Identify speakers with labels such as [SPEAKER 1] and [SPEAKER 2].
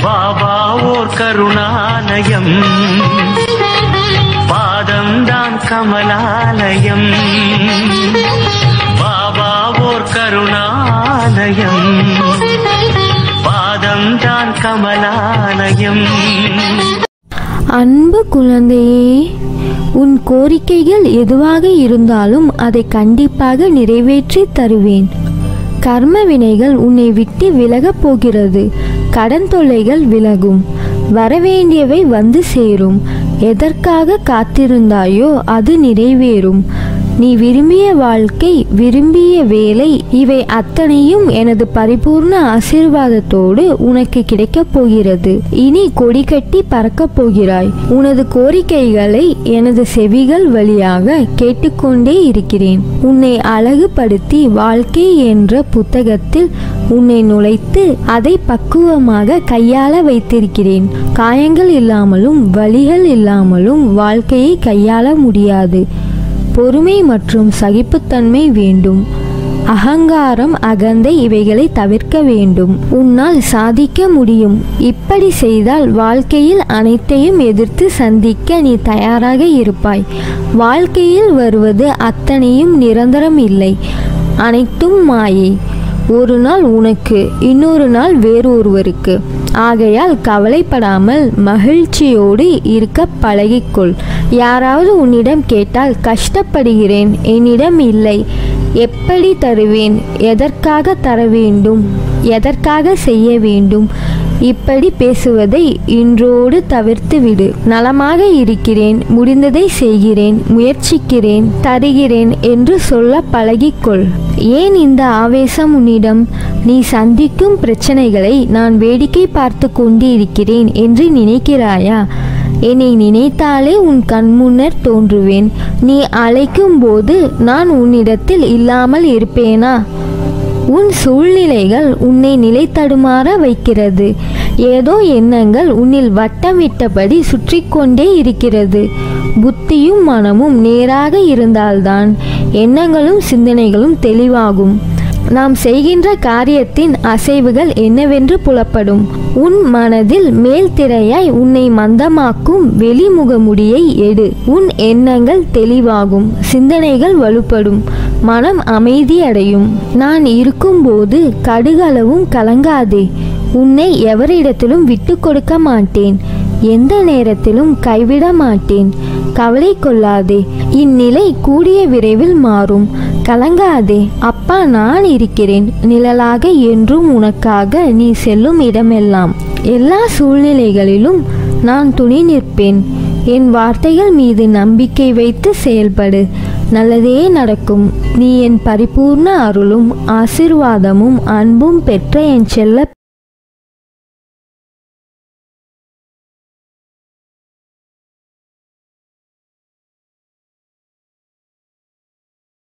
[SPEAKER 1] பாபா ஓர் கருணாலயம் பாதம்தான் கமலாலயம் பாபா ஓர் கருணாலயம் பாதம்தான் கமலாலயம்
[SPEAKER 2] அன்பு குழந்தையே உன் கோரிக்கைகள் எதுவாக இருந்தாலும் அதை கண்டிப்பாக நிறைவேற்றி தருவேன் கர்ம வினைகள் உன்னை விட்டு விலகப் போகிறது கடன் தொல்லைகள் விலகும் வரவேண்டியவை வந்து சேரும் எதற்காக காத்திருந்தாயோ அது நிறைவேறும் நீ விரும்பிய வாழ்க்கை விரும்பிய வேலை இவை அத்தனையும் எனது பரிபூர்ண ஆசீர்வாதத்தோடு உனக்கு கிடைக்கப் போகிறது இனி கொடி கட்டி பறக்கப் போகிறாய் உனது கோரிக்கைகளை எனது செவிகள் வழியாக கேட்டுக்கொண்டே இருக்கிறேன் உன்னை அழகுபடுத்தி வாழ்க்கை என்ற புத்தகத்தில் உன்னை நுழைத்து அதை பக்குவமாக கையாள வைத்திருக்கிறேன் காயங்கள் இல்லாமலும் வலிகள் இல்லாமலும் வாழ்க்கையை கையாள முடியாது பொறுமை மற்றும் சகிப்புத்தன்மை வேண்டும் அகங்காரம் அகந்தை இவைகளை தவிர்க்க வேண்டும் உன்னால் சாதிக்க முடியும் இப்படி செய்தால் வாழ்க்கையில் அனைத்தையும் எதிர்த்து சந்திக்க நீ தயாராக இருப்பாய் வாழ்க்கையில் வருவது அத்தனையும் நிரந்தரம் இல்லை அனைத்தும் மாயை ஒரு நாள் உனக்கு இன்னொரு நாள் வேறொருவருக்கு ஆகையால் கவலைப்படாமல் மகிழ்ச்சியோடு இருக்க பழகிக்கொள் யாராவது உன்னிடம் கேட்டால் கஷ்டப்படுகிறேன் என்னிடம் இல்லை எப்படி தருவேன் எதற்காக தர வேண்டும் எதற்காக செய்ய வேண்டும் இப்படி பேசுவதை இன்றோடு தவிர்த்து விடு நலமாக இருக்கிறேன் முடிந்ததை செய்கிறேன் முயற்சிக்கிறேன் தருகிறேன் என்று சொல்ல பழகிக்கொள் ஏன் இந்த ஆவேசம் உன்னிடம் நீ சந்திக்கும் பிரச்சனைகளை நான் வேடிக்கை பார்த்து கொண்டு இருக்கிறேன் என்று நினைக்கிறாயா என்னை நினைத்தாலே உன் கண்முன்னர் தோன்றுவேன் நீ அழைக்கும் போது நான் உன்னிடத்தில் இல்லாமல் இருப்பேனா உன் சூழ்நிலைகள் உன்னை நிலை தடுமாற வைக்கிறது ஏதோ எண்ணங்கள் உன்னில் வட்டமிட்டபடி சுற்றி கொண்டே இருக்கிறது புத்தியும் மனமும் நேராக இருந்தால்தான் எண்ணங்களும் சிந்தனைகளும் தெளிவாகும் நாம் செய்கின்ற காரியத்தின் அசைவுகள் என்னவென்று புலப்படும் உன் மனதில் மேல் திரையாய் உன்னை மந்தமாக்கும் வெளிமுகமுடியை எடு உன் எண்ணங்கள் தெளிவாகும் சிந்தனைகள் வலுப்படும் மனம் அமைதியடையும் நான் இருக்கும்போது கடுகளவும் கலங்காதே உன்னை எவரிடத்திலும் விட்டு கொடுக்க மாட்டேன் எந்த நேரத்திலும் கைவிட மாட்டேன் கவலை கொள்ளாதே இந்நிலை கூடிய விரைவில் மாறும் கலங்காதே அப்பா நான் இருக்கிறேன் நிழலாக என்றும் உனக்காக நீ செல்லும் இடமெல்லாம் எல்லா சூழ்நிலைகளிலும் நான் துணை நிற்பேன் என் வார்த்தைகள் மீது நம்பிக்கை வைத்து செயல்படு நல்லதே நடக்கும் நீ என் பரிபூர்ண அருளும் ஆசிர்வாதமும் அன்பும் பெற்ற என் செல்ல